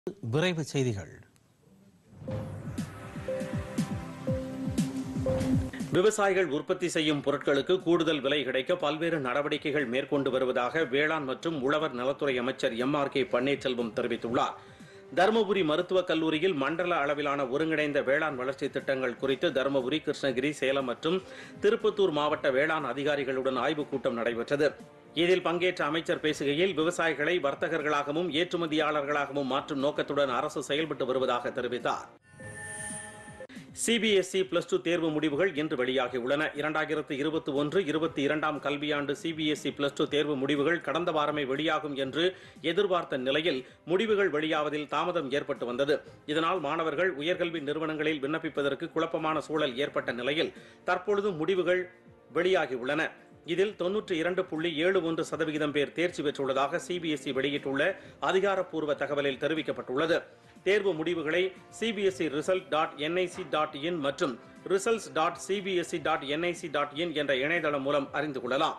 விரைவு செய்திகள் விவசாயிகள் உற்பத்தி செய்யும் பொருட்களுக்கு கூடுதல் விலை கிடைக்க பல்வேறு நடவடிக்கைகள் மேற்கொண்டு வருவதாக வேளாண் மற்றும் உழவர் நலத்துறை அமைச்சர் எம் ஆர் கே பன்னீர்செல்வம் தெரிவித்துள்ளார் தருமபுரி மருத்துவக் கல்லூரியில் மண்டல அளவிலான ஒருங்கிணைந்த வேளாண் வளர்ச்சி திட்டங்கள் குறித்து தருமபுரி கிருஷ்ணகிரி சேலம் மற்றும் திருப்பத்தூர் மாவட்ட வேளாண் அதிகாரிகளுடன் ஆய்வுக் கூட்டம் நடைபெற்றது இதில் பங்கேற்ற அமைச்சர் பேசுகையில் விவசாயிகளை வர்த்தகர்களாகவும் ஏற்றுமதியாளர்களாகவும் மாற்றும் நோக்கத்துடன் அரசு செயல்பட்டு வருவதாக தெரிவித்தார் சிபிஎஸ்இ பிளஸ் டூ தேர்வு முடிவுகள் இன்று வெளியாகியுள்ளன இரண்டாயிரத்து இருபத்தி ஒன்று இருபத்தி இரண்டாம் கல்வியாண்டு சிபிஎஸ்இ பிளஸ் டூ தேர்வு முடிவுகள் கடந்த வாரமே வெளியாகும் என்று எதிர்பார்த்த நிலையில் முடிவுகள் வெளியாவதில் தாமதம் ஏற்பட்டு வந்தது இதனால் மாணவர்கள் உயர்கல்வி நிறுவனங்களில் விண்ணப்பிப்பதற்கு குழப்பமான சூழல் ஏற்பட்ட நிலையில் தற்பொழுது முடிவுகள் வெளியாகியுள்ளன இதில் தொன்னூற்றி இரண்டு புள்ளி ஏழு ஒன்று சதவிகிதம் பேர் தேர்ச்சி பெற்றுள்ளதாக சிபிஎஸ்இ வெளியிட்டுள்ள அதிகாரப்பூர்வ தகவலில் தெரிவிக்கப்பட்டுள்ளது தேர்வு முடிவுகளை CBSE result dot NIC dot in மற்றும் results dot CBSE dot NIC dot in என்ற இணையதளம் மூலம் அறிந்து கொள்ளலாம்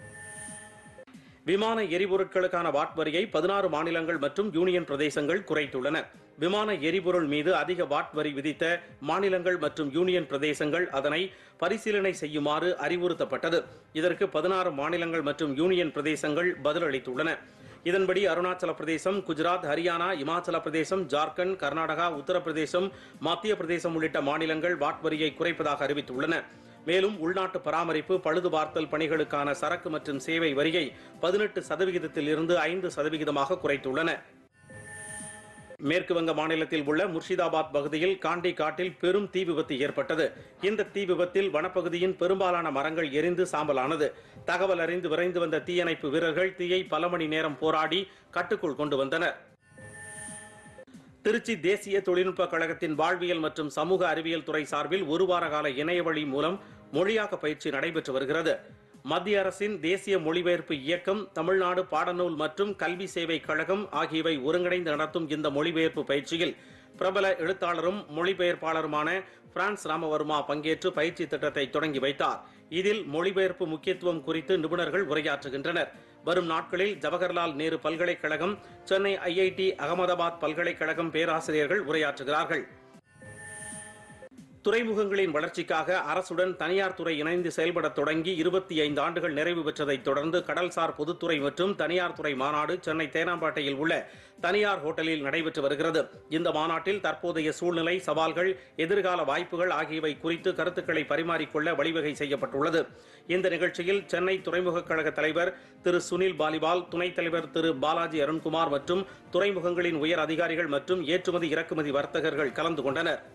விமான எரிபொருட்களுக்கான வாட் வரியை பதினாறு மாநிலங்கள் மற்றும் யூனியன் பிரதேசங்கள் குறைத்துள்ளன விமான எரிபொருள் மீது அதிக வாட் வரி விதித்த மாநிலங்கள் மற்றும் யூனியன் பிரதேசங்கள் அதனை பரிசீலனை செய்யுமாறு அறிவுறுத்தப்பட்டது இதற்கு பதினாறு மாநிலங்கள் மற்றும் யூனியன் பிரதேசங்கள் பதிலளித்துள்ளன இதன்படி அருணாச்சல பிரதேசம் குஜராத் ஹரியானா இமாச்சல பிரதேசம் ஜார்க்கண்ட் கர்நாடகா உத்தரப்பிரதேசம் மத்திய பிரதேசம் உள்ளிட்ட மாநிலங்கள் வாட் வரியை குறைப்பதாக அறிவித்துள்ளன மேலும் உள்நாட்டு பராமரிப்பு பழுதுபார்த்தல் பணிகளுக்கான சரக்கு மற்றும் சேவை வரியை பதினெட்டு சதவிகிதத்தில் இருந்து ஐந்து சதவிகிதமாக குறைத்துள்ளன மேற்கு வங்க மாநிலத்தில் உள்ள முர்ஷிதாபாத் பகுதியில் காண்டி காட்டில் பெரும் தீ விபத்து ஏற்பட்டது இந்த தீ விபத்தில் வனப்பகுதியின் பெரும்பாலான மரங்கள் எரிந்து சாம்பலானது தகவல் அறிந்து விரைந்து வந்த தீயணைப்பு வீரர்கள் தீயை பல மணி நேரம் போராடி கட்டுக்குள் கொண்டு வந்தனர் திருச்சி தேசிய தொழில்நுட்ப கழகத்தின் வாழ்வியல் மற்றும் சமூக அறிவியல் துறை சார்பில் ஒரு வார கால இணையவழி மூலம் மொழியாக்க பயிற்சி நடைபெற்று வருகிறது மத்திய அரசின் தேசிய மொழிபெயர்ப்பு இயக்கம் தமிழ்நாடு பாடநூல் மற்றும் கல்வி சேவை கழகம் ஆகியவை ஒருங்கிணைந்து நடத்தும் இந்த மொழிபெயர்ப்பு பயிற்சியில் பிரபல எழுத்தாளரும் மொழிபெயர்ப்பாளருமான பிரான்ஸ் ராமவர்மா பங்கேற்று பயிற்சி திட்டத்தை தொடங்கி வைத்தார் இதில் மொழிபெயர்ப்பு முக்கியத்துவம் குறித்து நிபுணர்கள் உரையாற்றுகின்றனர் வரும் நாட்களில் ஜவஹர்லால் நேரு பல்கலைக்கழகம் சென்னை ஐஐடி அகமதாபாத் பல்கலைக்கழகம் பேராசிரியர்கள் உரையாற்றுகிறார்கள் துறைமுகங்களின் வளர்ச்சிக்காக அரசுடன் தனியார் துறை இணைந்து செயல்பட தொடங்கி இருபத்தி ஐந்து ஆண்டுகள் நிறைவு பெற்றதைத் தொடர்ந்து கடல்சார் பொதுத்துறை மற்றும் தனியார் துறை மாநாடு சென்னை தேனாம்பேட்டையில் உள்ள தனியார் ஹோட்டலில் நடைபெற்று வருகிறது இந்த மாநாட்டில் தற்போதைய சூழ்நிலை சவால்கள் எதிர்கால வாய்ப்புகள் ஆகியவை குறித்து கருத்துக்களை பரிமாறிக்கொள்ள வழிவகை செய்யப்பட்டுள்ளது இந்த நிகழ்ச்சியில் சென்னை துறைமுகக் கழக தலைவர் திரு சுனில் பாலிவால் துணைத் தலைவர் திரு பாலாஜி அருண்குமார் மற்றும் துறைமுகங்களின் உயர் அதிகாரிகள் மற்றும் ஏற்றுமதி இறக்குமதி வர்த்தகர்கள் கலந்து கொண்டனர்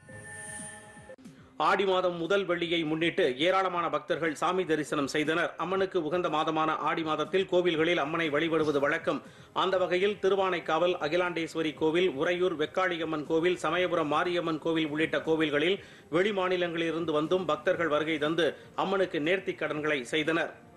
ஆடி மாதம் முதல் வெள்ளியை முன்னிட்டு ஏராளமான பக்தர்கள் சாமி தரிசனம் செய்தனர் அம்மனுக்கு உகந்த மாதமான ஆடி மாதத்தில் கோவில்களில் அம்மனை வழிபடுவது வழக்கம் அந்த வகையில் திருவானைக்காவல் அகிலாண்டேஸ்வரி கோவில் உறையூர் வெக்காளியம்மன் கோவில் சமயபுரம் மாரியம்மன் கோவில் உள்ளிட்ட கோவில்களில் வெளி மாநிலங்களிலிருந்து வந்தும் பக்தர்கள் வருகை தந்து அம்மனுக்கு நேர்த்திக் கடன்களை செய்தனர்